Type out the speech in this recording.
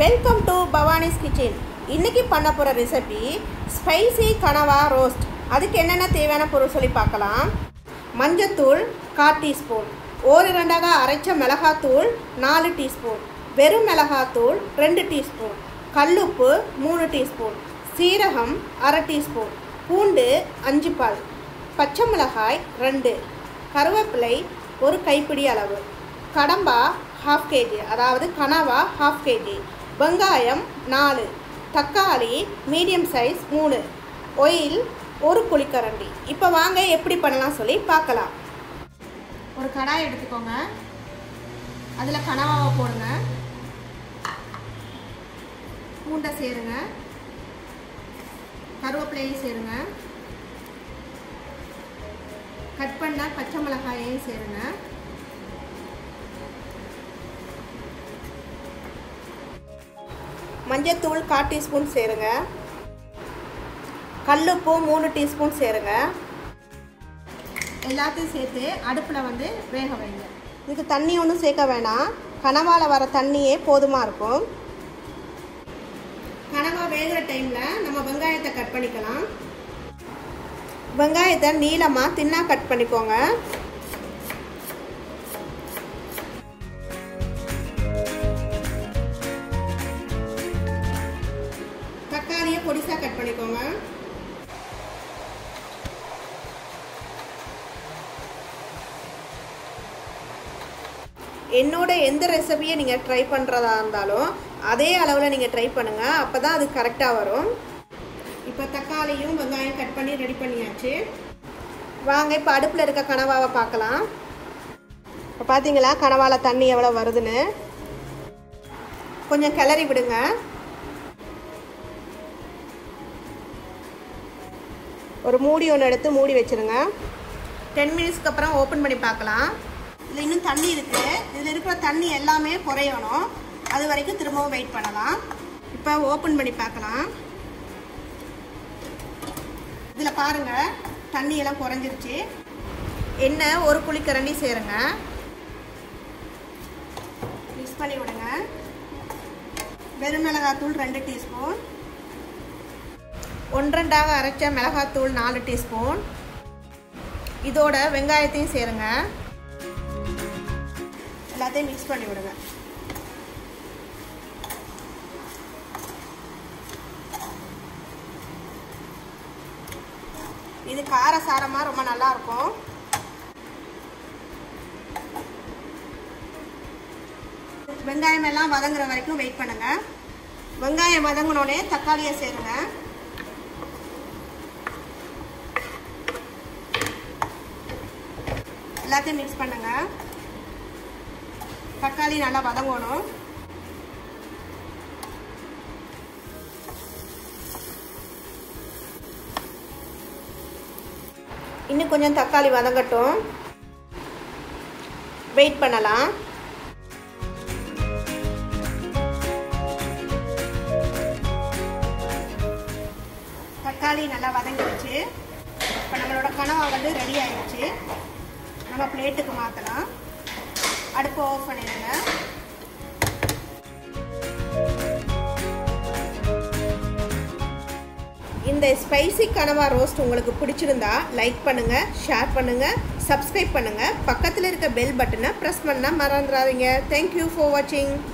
welcome to பவானிஸ் kitchen இன்றைக்கி பண்ண போகிற ரெசிபி ஸ்பைசி கனவா ரோஸ்ட் அதுக்கு என்னென்ன தேவையான பொருள் சொல்லி பார்க்கலாம் மஞ்சத்தூள் கால் டீஸ்பூன் ஒரு ரெண்டாக அரைச்ச மிளகாத்தூள் நாலு டீஸ்பூன் வெறும் மிளகாத்தூள் ரெண்டு டீஸ்பூன் கல்லுப்பு மூணு டீஸ்பூன் சீரகம் அரை டீஸ்பூன் பூண்டு அஞ்சு பால் பச்சை மிளகாய் ரெண்டு கருவேப்பிலை ஒரு கைப்பிடி அளவு கடம்பா ஹாஃப் கேஜி அதாவது கனவா ஹாஃப் கேஜி வெங்காயம் நாலு தக்காளி மீடியம் சைஸ் மூணு ஒயில் ஒரு குழிக்கரண்டி இப்போ வாங்க எப்படி பண்ணலாம் சொல்லி பார்க்கலாம் ஒரு கடாய் எடுத்துக்கோங்க அதில் கனவாவை போடுங்க பூண்டை சேருங்க கருவேப்பிலையும் சேருங்க கட் பண்ண பச்சை மிளகாயையும் சேருங்க மஞ்சத்தூள் கால் டீஸ்பூன் சேருங்க கல்லுப்பு மூணு டீஸ்பூன் சேருங்க எல்லாத்தையும் சேர்த்து அடுப்பில் வந்து வேக வைங்க இதுக்கு தண்ணி ஒன்றும் சேர்க்க வேணாம் கனவால் வர தண்ணியே போதுமாக இருக்கும் கனவா வேகிற டைமில் நம்ம வெங்காயத்தை கட் பண்ணிக்கலாம் வெங்காயத்தை நீளமாக தின்னாக கட் பண்ணிக்கோங்க தக்காளியை பொடிசாக கட் பண்ணிக்கோங்க என்னோட எந்த ரெசிபியை நீங்கள் ட்ரை பண்ணுறதா இருந்தாலும் அதே அளவில் நீங்கள் ட்ரை பண்ணுங்கள் அப்போ தான் அது கரெக்டாக வரும் இப்போ தக்காளியும் வெங்காயம் கட் பண்ணி ரெடி பண்ணியாச்சு வாங்க இப்போ அடுப்பில் இருக்க கனவாவை பார்க்கலாம் இப்போ பார்த்தீங்களா கனவால தண்ணி எவ்வளோ வருதுன்னு கொஞ்சம் கிளறி விடுங்க ஒரு மூடி ஒன்று எடுத்து மூடி வச்சுருங்க டென் மினிட்ஸ்க்கு அப்புறம் ஓப்பன் பண்ணி பார்க்கலாம் இதில் இன்னும் தண்ணி இருக்குது இதில் இருக்கிற தண்ணி எல்லாமே குறையணும் அது வரைக்கும் திரும்பவும் வெயிட் பண்ணலாம் இப்போ ஓப்பன் பண்ணி பார்க்கலாம் இதில் பாருங்கள் தண்ணி எல்லாம் குறைஞ்சிருச்சு எண்ணெய் ஒரு குழிக்கரண்டி சேருங்க மிக்ஸ் பண்ணி விடுங்க வெறும் மிளகாத்தூள் ரெண்டு டீஸ்பூன் ஒன்றண்டாக அரைச்ச மிளகாத்தூள் நாலு டீஸ்பூன் இதோட வெங்காயத்தையும் சேருங்க எல்லாத்தையும் மிக்ஸ் பண்ணி விடுங்க இது கார சாரமாக ரொம்ப நல்லா இருக்கும் வெங்காயம் எல்லாம் வதங்குற வரைக்கும் வெயிட் பண்ணுங்க வெங்காயம் வதங்கினோடனே தக்காளியை சேருங்க எல்லாத்தையும் மிக்ஸ் பண்ணுங்க தக்காளி நல்லா வதங்கணும் இன்னும் கொஞ்சம் தக்காளி வதங்கட்டும் வெயிட் பண்ணலாம் தக்காளி நல்லா வதங்கிடுச்சு இப்போ நம்மளோட கனவா வந்து ரெடி ஆயிடுச்சு நம்ம பிளேட்டுக்கு மாற்றலாம் அடுப்பு ஆஃப் பண்ணிடுங்க இந்த ஸ்பைசி கனவா ரோஸ்ட் உங்களுக்கு பிடிச்சிருந்தா லைக் பண்ணுங்கள் ஷேர் பண்ணுங்கள் சப்ஸ்கிரைப் பண்ணுங்கள் பக்கத்தில் இருக்க பெல் பட்டனை ப்ரெஸ் பண்ணால் மறந்துடாதீங்க தேங்க்யூ ஃபார் வாட்சிங்